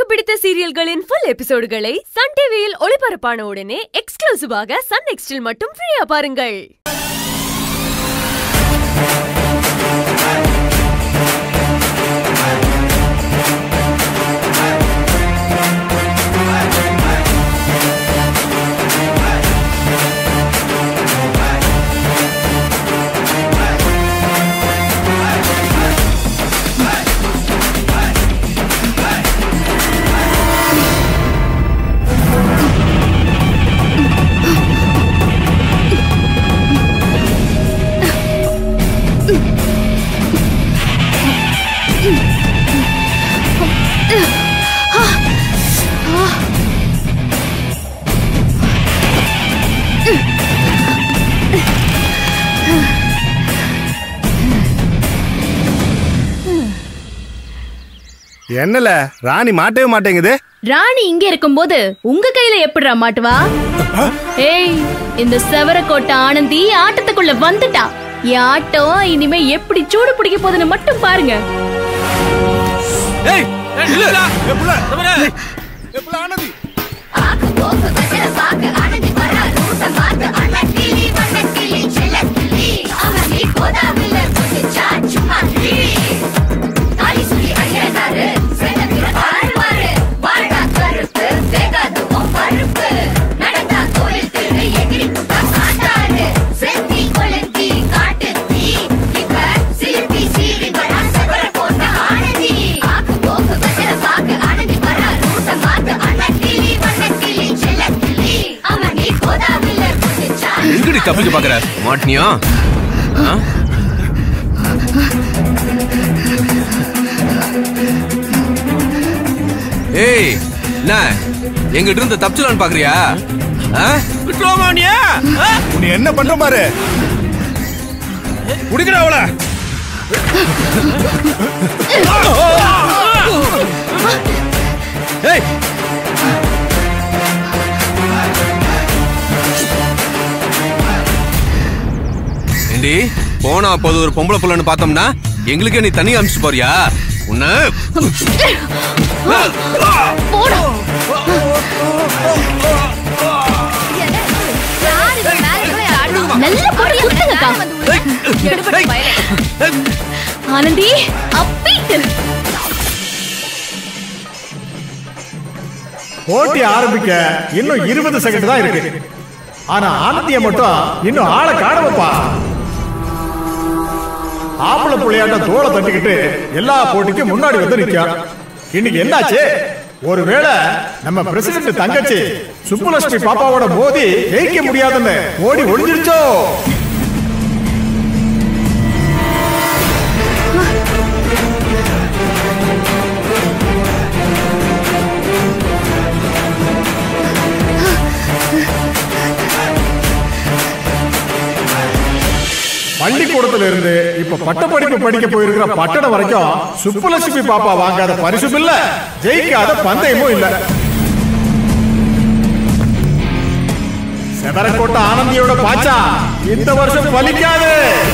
பிடித்த சீரியல்களின் full எபிசோடுகளை Sun டிவியில் ஒளிபரப்பான உடனே எக்ஸ்க்ளூசிவாக சன் நெக்ஸ்டில் மட்டும் ஃப்ரீயா பாருங்கள் என்னல ராணி மாட்டவே மாட்டேங்குது ராணி இங்க இருக்கும்போது உங்க கையில எப்படிடா மாட்டுவா ஏய் இந்த செவரக்கோட்டை ஆனந்தி ஆட்டத்துக்குள்ள வந்துட்டா என் ஆட்டம் இனிமே எப்படி சூடு பிடிக்க போகுதுன்னு மட்டும் பாருங்க ஏய் இல்ல எப்பல எப்பல ஆனந்தி எங்கடி தப்பிக்க பாக்குற மாட்டினியா ஆ? ஏய் என்ன எங்கிட்ட இருந்து தப்பிச்சலான்னு பாக்குறியா ஆ? விட்டுருவாமா நீயா? ஆ? நீ என்ன பண்ற பாரு குடிக்கிற அவள ஏய் ஏண்டி போனா போது ஒரு பொம்பளை புள்ளன்னு பார்த்தோம்னா எங்களுக்கே நீ தண்ணி அமிச்சு போறியா உன்ன போடா நல்ல போட்டு குத்துங்கக்கா ஆனந்தி அப்பீட்டு போட்டி ஆரம்பிக்க இன்னும் இருபது செகண்ட் தான் இருக்கு ஆனா ஆனந்திய மட்டும் இன்னும் ஆளை காணவப்பா ஆம்பளை புள்ளையாட்ட தோலை தட்டிக்கிட்டு எல்லா போட்டிக்கும் முன்னாடி வந்து நிற்கும் இன்னைக்கு என்னாச்சு ஒருவேளை நம்ம பிரசிடண்ட் தங்கச்சி சுப்புலட்சுமி பாப்பாவோட மோதி ஜெயிக்க முடியாதுன்னு ஓடி ஒளிஞ்சிருச்சோ பள்ளிக்கூடத்துல இருந்து இப்ப பட்டப்படிப்பு படிக்க போயிருக்கிற பட்டணம் வரைக்கும் சுப்புலட்சுமி பாப்பா வாங்காத பரிசும் இல்ல ஜெயிக்காத பந்தயமும் இல்ல செவரக்கோட்டை ஆனந்தியோட பாச்சா இந்த வருஷம் பலிக்காது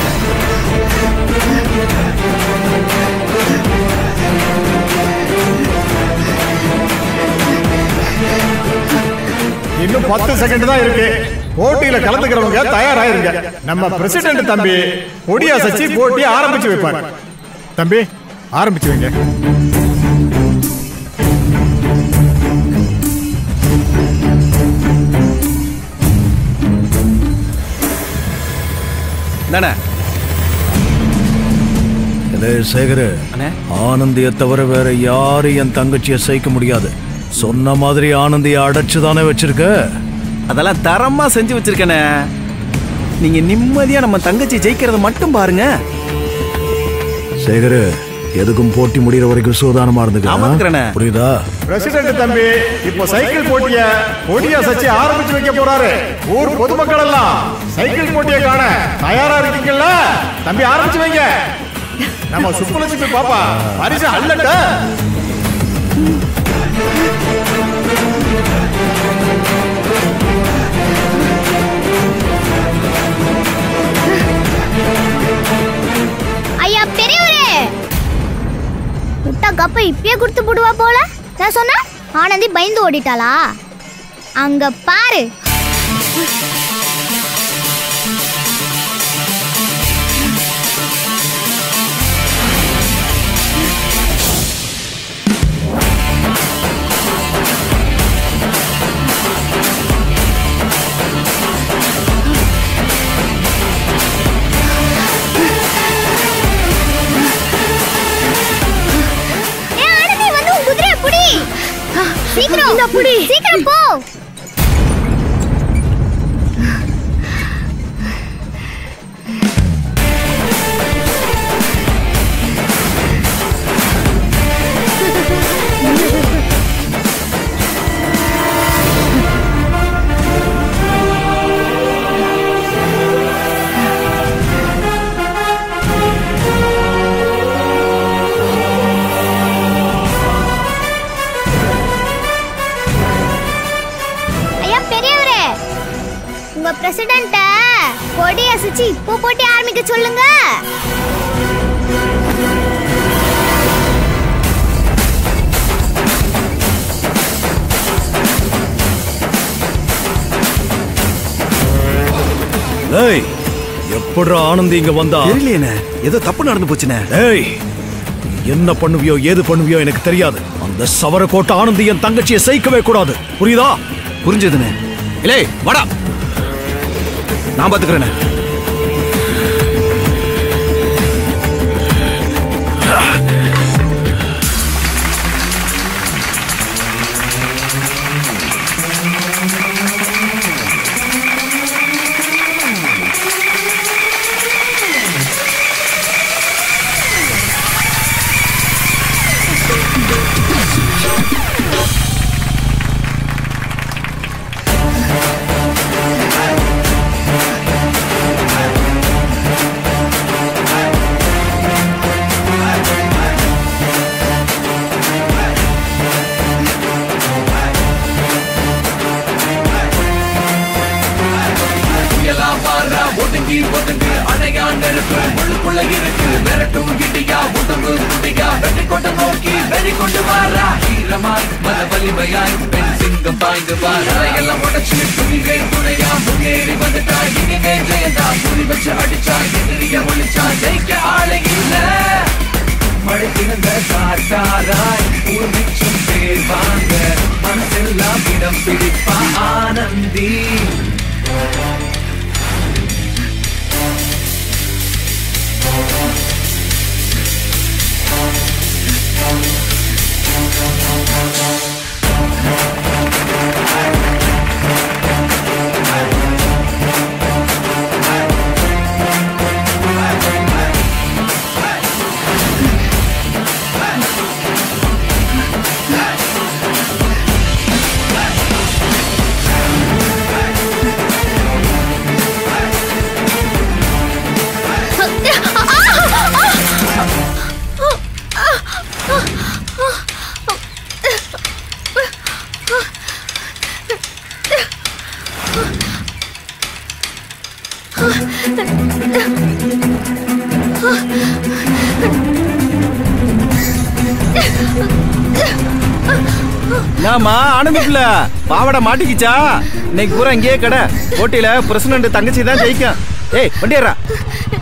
இன்னும் பத்து செகண்ட் தான் இருக்கு போட்டியில கலந்துக்கிறவங்க தயாராயிருங்க நம்ம பிரசிடென்ட் தம்பி கொடியா சச்சி போட்டி ஆரம்பிச்சு வைப்பாரு தம்பி ஆரம்பிச்சு வைங்க தானே இதே சேகரு ஆனந்திய தவிர வேற யாரும் என் தங்கச்சியை சேர்க்க முடியாது சொன்ன மாதிரி ஆனந்திய அடைச்சு தானே வச்சிருக்க அதெல்லாம் தரமா செஞ்சு வச்சிருக்கேனே நீங்க நிம்மதியா நம்ம தங்கச்சி ஜெயிக்கிறத மட்டும் பாருங்க சேகரு எதுக்கும் போட்டி முடிகிற வரைக்கும் சூதானமா ஆமாங்கண்ணே. இருந்துக்க புரியுதா பிரசிடென்ட் தம்பி இப்போ சைக்கிள் போட்டிய கொடியா சச்சி ஆரம்பிச்சு வைக்க போறாரு ஊர் பொதுமக்கள் எல்லாம் சைக்கிள் போட்டியை காண தயாரா இருக்கீங்கல்ல தம்பி ஆரம்பிச்சு வைங்க நம்ம சுப்புலட்சுமி பாப்பா பரிசு அல்லட்ட ஐயா பெரியவரே முட்டா கப்ப இப்பயே கொடுத்து போடுவா போல நான் சொன்னா ஆனந்தி பயந்து ஓடிட்டாளா அங்க பாரு ஏய், ஆனந்தி வந்து உன் குதிரையை புடி சீக்கிரம் இந்த புடி சீக்கிரம் போ ஐயா பெரியவரே உங்க பிரசிடண்ட்ட கொடி அசைச்சு இப்போ போட்டி ஆரம்பிக்க சொல்லுங்க ஏய் எப்படிடா ஆனந்தி இங்க வந்தா தெரியலையேண்ணே ஏதோ தப்பு நடந்து போச்சுண்ணே ஏய் நீ என்ன பண்ணுவியோ ஏது பண்ணுவியோ எனக்கு தெரியாது அந்த சவரக்கோட்டை ஆனந்தி என் தங்கச்சியை சைக்கவே கூடாது புரியுதா புரிஞ்சதுண்ணே இலே வாடா நான் பாத்துக்கிறேண்ணே நாமா ஆனந்திக்கல பாவடை மாட்டிக்கிச்சா இன்னைக்கு பூரா இங்கேயே கடை போட்டியில பிரசிடண்ட் தங்கச்சி தான் ஜெயிக்கும் ஏய் வண்டியறா